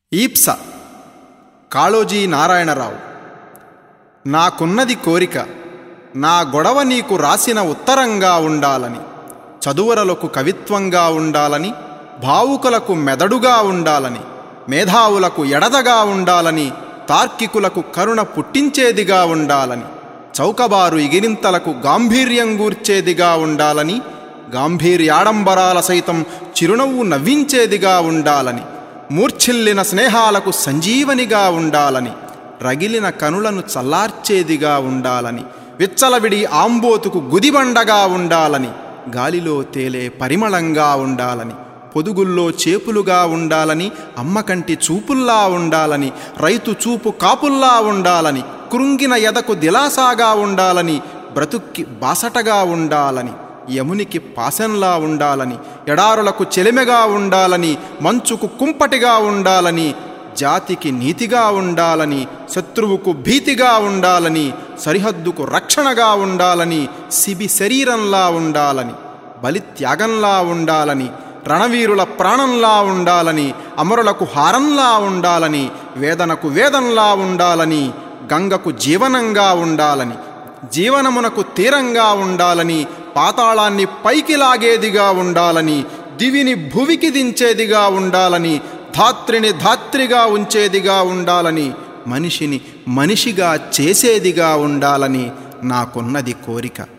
ఈప్స కాళోజీ నారాయణరావు నాకున్నది కోరిక నా గొడవ నీకు రాసిన ఉత్తరంగా ఉండాలని చదువరలకు కవిత్వంగా ఉండాలని భావుకులకు మెదడుగా ఉండాలని మేధావులకు ఎడదగా ఉండాలని తార్కికులకు కరుణ పుట్టించేదిగా ఉండాలని చౌకబారు ఇగిరింతలకు గాంభీర్యం గూర్చేదిగా ఉండాలని గాంభీర్యాడంబరాల సైతం చిరునవ్వు నవ్వించేదిగా ఉండాలని మూర్ఛిల్లిన స్నేహాలకు సంజీవనిగా ఉండాలని రగిలిన కనులను చల్లార్చేదిగా ఉండాలని విచ్చలవిడి ఆంబోతుకు గుదిబండగా ఉండాలని గాలిలో తేలే పరిమళంగా ఉండాలని పొదుగుల్లో చేపులుగా ఉండాలని అమ్మకంటి చూపుల్లా ఉండాలని రైతు చూపు కాపుల్లా ఉండాలని కృంగిన ఎదకు దిలాసాగా ఉండాలని బ్రతుక్కి బాసటగా ఉండాలని యమునికి పాసంలా ఉండాలని ఎడారులకు చెలిమెగా ఉండాలని మంచుకు కుంపటిగా ఉండాలని జాతికి నీతిగా ఉండాలని శత్రువుకు భీతిగా ఉండాలని సరిహద్దుకు రక్షణగా ఉండాలని శిబి శరీరంలా ఉండాలని బలిత్యాగంలా ఉండాలని రణవీరుల ప్రాణంలా ఉండాలని అమరులకు హారంలా ఉండాలని వేదనకు వేదంలా ఉండాలని గంగకు జీవనంగా ఉండాలని జీవనమునకు తీరంగా ఉండాలని పాతాళాన్ని పైకి లాగేదిగా ఉండాలని దివిని భువికి దించేదిగా ఉండాలని ధాత్రిని ధాత్రిగా ఉంచేదిగా ఉండాలని మనిషిని మనిషిగా చేసేదిగా ఉండాలని నాకున్నది కోరిక